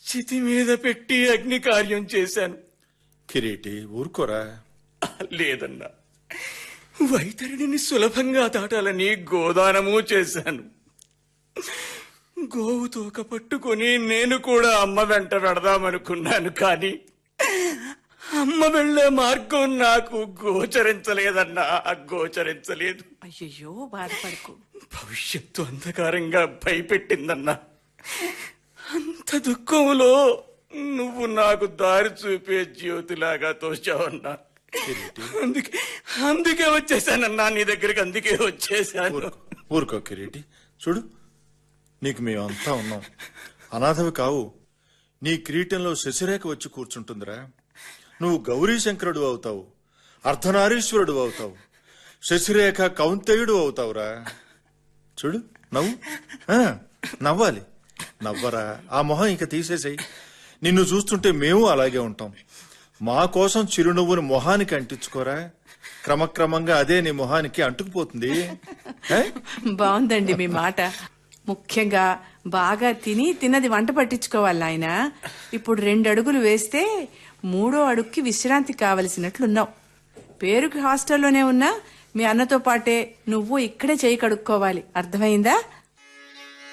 చితి మీద పెట్టి అగ్ని కార్యం చేశాను కిరీటి ఊరుకోరా లేదన్నా వైతరిణిని సులభంగా దాటాలని గోదానము చేశాను గోవు తోక పట్టుకొని నేను కూడా అమ్మ వెంట పెడదామనుకున్నాను కానీ అమ్మ వెళ్లే మార్గం నాకు గోచరించలేదన్నా గోచరించలేదు అయ్యయ్యో బాధపడకు భవిష్యత్తు అంధకారంగా భయపెట్టిందన్నా అంత దుఃఖంలో నువ్వు నాకు దారి చూపే జ్యోతిలాగా తోచావన్నా అందుకే అందుకే వచ్చేసానన్నా నీ దగ్గరికి అందుకే వచ్చేసాను ఊరుకో ఊరుకో కిరీటి చూడు నీకు మేమంతా ఉన్నాం అనాథవి కావు నీ కిరీటంలో శశిరేఖ వచ్చి కూర్చుంటుందిరా నువ్వు గౌరీ శంకరుడు అవుతావు అర్ధనారీశ్వరుడు అవుతావు శశిరేఖ కౌంతేయుడు అవుతావురా చూడు నవ్వు ఆ, నవ్వాలి నవ్వరా ఆ మొహం ఇక తీసేసేయి నిన్ను చూస్తుంటే మేము అలాగే ఉంటాం మా కోసం చిరునవ్వుని మొహానికి అంటించుకోరా క్రమక్రమంగా అదే నీ మొహానికి అంటుకుపోతుంది ఏ? బాగుందండి మీ మాట ముఖ్యంగా బాగా తిని తిన్నది వంట పట్టించుకోవాలి ఆయన ఇప్పుడు రెండు అడుగులు వేస్తే మూడో అడుగుకి విశ్రాంతి కావలసినట్లున్నావు పేరుకి హాస్టల్లోనే ఉన్నా మీ అన్నతో పాటే నువ్వు ఇక్కడే చేయి కడుక్కోవాలి అర్థమైందా